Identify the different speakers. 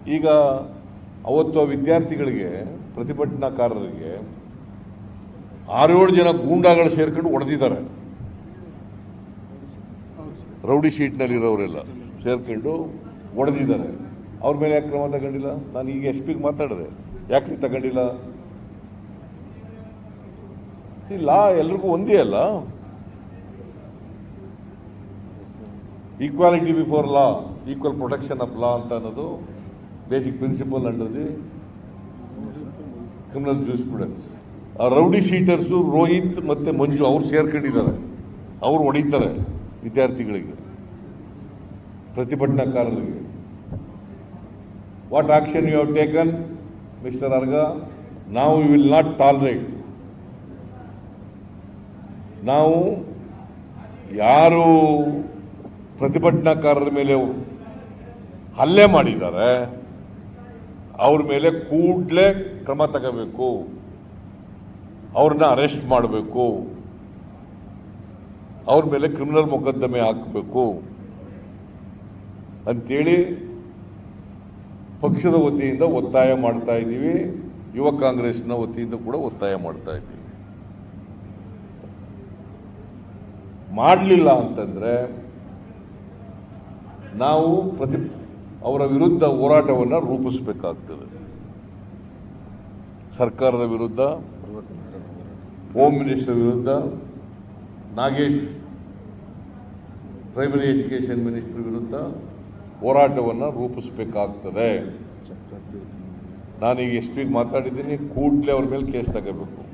Speaker 1: ಈಗ ಅವತ್ತು ಆ ವಿದ್ಯಾರ್ಥಿಗಳಿಗೆ ಪ್ರತಿಭಟನಾಕಾರರಿಗೆ ಆರೇಳು ಜನ ಗೂಂಡಾಗಳು ಸೇರ್ಕೊಂಡು ಹೊಡೆದಿದ್ದಾರೆ ರೌಡಿ ಶೀಟ್ನಲ್ಲಿರೋರೆಲ್ಲ ಸೇರ್ಕೊಂಡು ಹೊಡೆದಿದ್ದಾರೆ ಅವ್ರ ಮೇಲೆ ಯಾಕೆ ಕ್ರಮ ತಗೊಂಡಿಲ್ಲ ನಾನು ಈಗ ಎಸ್ ಪಿಗೆ ಮಾತಾಡಿದೆ ಯಾಕೆ ನೀವು ತಗೊಂಡಿಲ್ಲ ಈ ಲಾ ಎಲ್ರಿಗೂ ಒಂದೇ ಅಲ್ಲ equality before law equal protection of law ಅಂತ ಅನ್ನೋದು basic principle under the criminal jurisprudence ಆ ರೌಡಿ ಶೀಟರ್ಸು ರೋಹಿತ್ ಮತ್ತೆ ಮಂಜು ಅವ್ರು ಸೇರ್ಕೊಂಡಿದ್ದಾರೆ ಅವ್ರು ಹೊಡಿತಾರೆ ವಿದ್ಯಾರ್ಥಿಗಳಿಗೆ ಪ್ರತಿಭಟನಾಕಾರರಿಗೆ what action you have taken mister ಅರ್ಗ ನಾವು ವಿಲ್ ನಾಟ್ ಟಾಲರೇಟ್ ನಾವು ಯಾರು ಪ್ರತಿಭಟನಾಕಾರರ ಮೇಲೆ ಹಲ್ಲೆ ಮಾಡಿದ್ದಾರೆ ಅವ್ರ ಮೇಲೆ ಕೂಡಲೇ ಕ್ರಮ ತಗೋಬೇಕು ಅವ್ರನ್ನ ಅರೆಸ್ಟ್ ಮಾಡಬೇಕು ಅವ್ರ ಮೇಲೆ ಕ್ರಿಮಿನಲ್ ಮೊಕದ್ದಮೆ ಹಾಕಬೇಕು ಅಂತೇಳಿ ಪಕ್ಷದ ವತಿಯಿಂದ ಒತ್ತಾಯ ಮಾಡ್ತಾ ಇದ್ದೀವಿ ಯುವ ಕಾಂಗ್ರೆಸ್ನ ವತಿಯಿಂದ ಕೂಡ ಒತ್ತಾಯ ಮಾಡ್ತಾ ಇದ್ದೀವಿ ಮಾಡಲಿಲ್ಲ ಅಂತಂದ್ರೆ ನಾವು ಪ್ರತಿ ಅವರ ವಿರುದ್ಧ ಹೋರಾಟವನ್ನು ರೂಪಿಸಬೇಕಾಗ್ತದೆ ಸರ್ಕಾರದ ವಿರುದ್ಧ ಹೋಮ್ ಮಿನಿಸ್ಟರ್ ವಿರುದ್ಧ ನಾಗೇಶ್ ಪ್ರೈಮರಿ ಎಜುಕೇಷನ್ ಮಿನಿಸ್ಟರ್ ವಿರುದ್ಧ ಹೋರಾಟವನ್ನು ರೂಪಿಸಬೇಕಾಗ್ತದೆ ನಾನೀಗ ಎಸ್ ಪಿಗೆ ಮಾತಾಡಿದ್ದೀನಿ ಕೂಡಲೇ ಅವ್ರ ಮೇಲೆ ಕೇಸ್ ತಗೋಬೇಕು